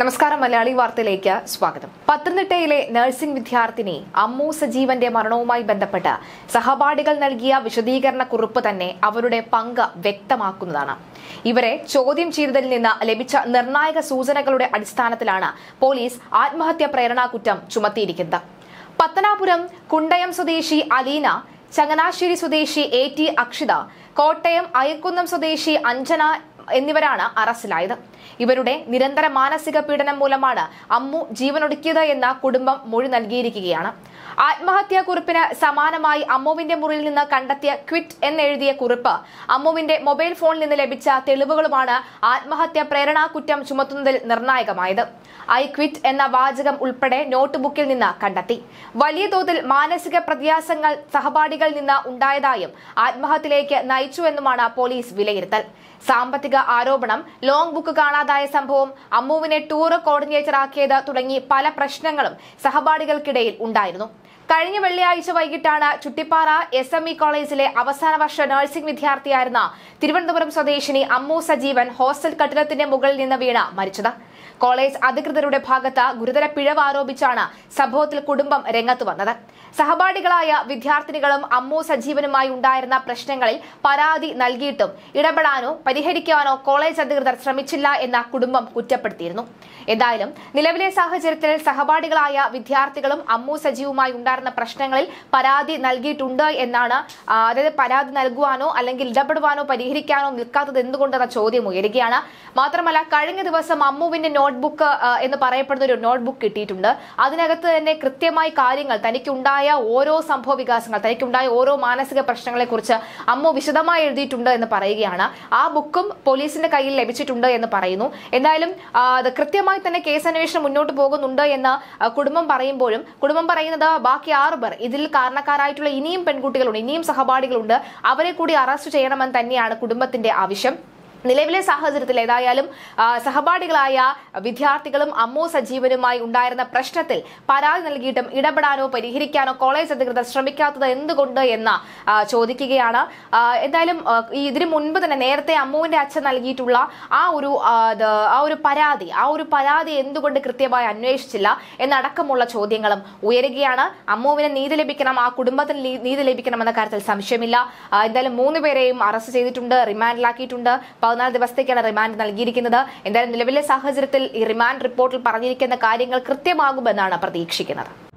നമസ്കാരം മലയാളി വാർത്തയിലേക്ക് സ്വാഗതം പത്തനംതിട്ടയിലെ നഴ്സിംഗ് വിദ്യാർത്ഥിനി അമ്മു സജീവന്റെ മരണവുമായി ബന്ധപ്പെട്ട് സഹപാഠികൾ നൽകിയ വിശദീകരണ കുറിപ്പ് തന്നെ അവരുടെ പങ്ക് വ്യക്തമാക്കുന്നതാണ് ഇവരെ ചോദ്യം ചെയ്തതിൽ നിന്ന് ലഭിച്ച നിർണായക സൂചനകളുടെ അടിസ്ഥാനത്തിലാണ് പോലീസ് ആത്മഹത്യാ പ്രേരണാ കുറ്റം ചുമത്തിയിരിക്കുന്നത് പത്തനാപുരം കുണ്ടയം സ്വദേശി അലീന ചങ്ങനാശ്ശേരി സ്വദേശി എ ടി അക്ഷിത കോട്ടയം അയക്കുന്നം സ്വദേശി അഞ്ജന എന്നിവരാണ് അറസ്റ്റിലായത് ഇവരുടെ നിരന്തര മാനസിക പീഡനം മൂലമാണ് അമ്മു ജീവനൊടുക്കിയത് എന്ന കുടുംബം മൊഴി നൽകിയിരിക്കുകയാണ് ആത്മഹത്യാ കുറിപ്പിന് സമാനമായി അമ്മുവിന്റെ മുറിയിൽ നിന്ന് കണ്ടെത്തിയ ക്വിറ്റ് എന്നെഴുതിയ കുറിപ്പ് അമ്മുവിന്റെ മൊബൈൽ ഫോണിൽ നിന്ന് ലഭിച്ച തെളിവുകളുമാണ് ആത്മഹത്യാ പ്രേരണാ കുറ്റം ചുമത്തുന്നതിൽ നിർണായകമായത് ഐ ക്വിറ്റ് എന്ന വാചകം ഉൾപ്പെടെ നോട്ട് ബുക്കിൽ നിന്ന് കണ്ടെത്തി വലിയ തോതിൽ മാനസിക പ്രത്യാസങ്ങൾ സഹപാഠികളിൽ നിന്ന് ഉണ്ടായതായും ആത്മഹത്യയിലേക്ക് നയിച്ചുവെന്നുമാണ് പോലീസ് വിലയിരുത്തൽ സാമ്പത്തിക ആരോപണം ലോങ് ബുക്ക് കാണാതായ സംഭവം അമ്മുവിനെ ടൂർ കോർഡിനേറ്ററാക്കിയത് തുടങ്ങി പല പ്രശ്നങ്ങളും സഹപാഠികൾക്കിടയിൽ ഉണ്ടായിരുന്നു കഴിഞ്ഞ വെള്ളിയാഴ്ച വൈകിട്ടാണ് ചുട്ടിപ്പാറ എസ് എം ഇ കോളേജിലെ അവസാന വർഷ നഴ്സിംഗ് വിദ്യാർത്ഥിയായിരുന്ന തിരുവനന്തപുരം സ്വദേശിനി അമ്മു സജീവൻ ഹോസ്റ്റൽ കെട്ടിടത്തിന്റെ മുകളിൽ നിന്ന് വീണ് മരിച്ചത് കോളേജ് അധികൃതരുടെ ഭാഗത്ത് ഗുരുതര പിഴവ് ആരോപിച്ചാണ് സംഭവത്തിൽ കുടുംബം രംഗത്ത് വന്നത് സഹപാഠികളായ വിദ്യാർത്ഥിനികളും അമ്മു സജീവനുമായി ഉണ്ടായിരുന്ന പ്രശ്നങ്ങളിൽ പരാതി നൽകിയിട്ടും ഇടപെടാനോ പരിഹരിക്കാനോ കോളേജ് അധികൃതർ ശ്രമിച്ചില്ല എന്ന കുടുംബം കുറ്റപ്പെടുത്തിയിരുന്നു എന്തായാലും നിലവിലെ സാഹചര്യത്തിൽ സഹപാഠികളായ വിദ്യാർത്ഥികളും അമ്മു സജീവുമായി ഉണ്ടായിരുന്ന പ്രശ്നങ്ങളിൽ പരാതി നൽകിയിട്ടുണ്ട് എന്നാണ് ആ, അതായത് പരാതി നൽകുവാനോ അല്ലെങ്കിൽ ഇടപെടുവാനോ പരിഹരിക്കാനോ നിൽക്കാത്തത് എന്തുകൊണ്ടെന്ന ചോദ്യം ഉയരുകയാണ് മാത്രമല്ല കഴിഞ്ഞ ദിവസം അമ്മുവിന്റെ നോട്ട്ബുക്ക് ആ, എന്ന് പറയപ്പെടുന്ന ഒരു നോട്ട്ബുക്ക് കിട്ടിയിട്ടുണ്ട് അതിനകത്ത് തന്നെ കൃത്യമായി കാര്യങ്ങൾ തനിക്കുണ്ടായ ഓരോ സംഭവ വികാസങ്ങൾ തനിക്കുണ്ടായ ഓരോ മാനസിക പ്രശ്നങ്ങളെ കുറിച്ച് അമ്മു വിശദമായി എഴുതിയിട്ടുണ്ട് എന്ന് പറയുകയാണ് ആ ബുക്കും പോലീസിന്റെ കയ്യിൽ ലഭിച്ചിട്ടുണ്ട് എന്ന് പറയുന്നു എന്തായാലും ആ, അത് കൃത്യമായി തന്നെ കേസ് അന്വേഷണം മുന്നോട്ട് പോകുന്നുണ്ട് എന്ന് ആ, കുടുംബം പറയുമ്പോഴും കുടുംബം പറയുന്നത് ബാക്കി ആറ് പേർ ഇതിൽ കാരണക്കാരായിട്ടുള്ള ഇനിയും പെൺകുട്ടികളുണ്ട് ഇനിയും സഹപാഠികളുണ്ട് അവരെ കൂടി അറസ്റ്റ് ചെയ്യണമെന്ന് തന്നെയാണ് കുടുംബത്തിന്റെ ആവശ്യം നിലവിലെ സാഹചര്യത്തിൽ ഏതായാലും ആ, സഹപാഠികളായ വിദ്യാർത്ഥികളും അമ്മു സജീവനുമായി ഉണ്ടായിരുന്ന പ്രശ്നത്തിൽ പരാതി നൽകിയിട്ടും ഇടപെടാനോ പരിഹരിക്കാനോ കോളേജ് അധികൃതർ ശ്രമിക്കാത്തത് എന്തുകൊണ്ട് എന്ന് ആ, ചോദിക്കുകയാണ് ആ, എന്തായാലും ആ, ഈ ഇതിനു മുൻപ് തന്നെ നേരത്തെ അമ്മുവിന്റെ അച്ഛൻ നൽകിയിട്ടുള്ള ആ ഒരു ആ, ഇത്, ആ ഒരു പരാതി ആ ഒരു പരാതി എന്തുകൊണ്ട് കൃത്യമായി അന്വേഷിച്ചില്ല എന്നടക്കമുള്ള ചോദ്യങ്ങളും ഉയരുകയാണ് അമ്മുവിന് നീതി ലഭിക്കണം ആ കുടുംബത്തിന് നീ- നീതി ലഭിക്കണം എന്ന കാര്യത്തിൽ സംശയമില്ല ആ, എന്തായാലും മൂന്ന് പേരെയും അറസ്റ്റ് ചെയ്തിട്ടുണ്ട് റിമാൻഡിലാക്കിയിട്ടുണ്ട് പതിനാല് ദിവസത്തേക്കാണ് റിമാൻഡ് നൽകിയിരിക്കുന്നത് എന്തായാലും നിലവിലെ സാഹചര്യത്തിൽ ഈ റിമാൻഡ് റിപ്പോർട്ടിൽ പറഞ്ഞിരിക്കുന്ന കാര്യങ്ങൾ കൃത്യമാകുമെന്നാണ് പ്രതീക്ഷിക്കുന്നത്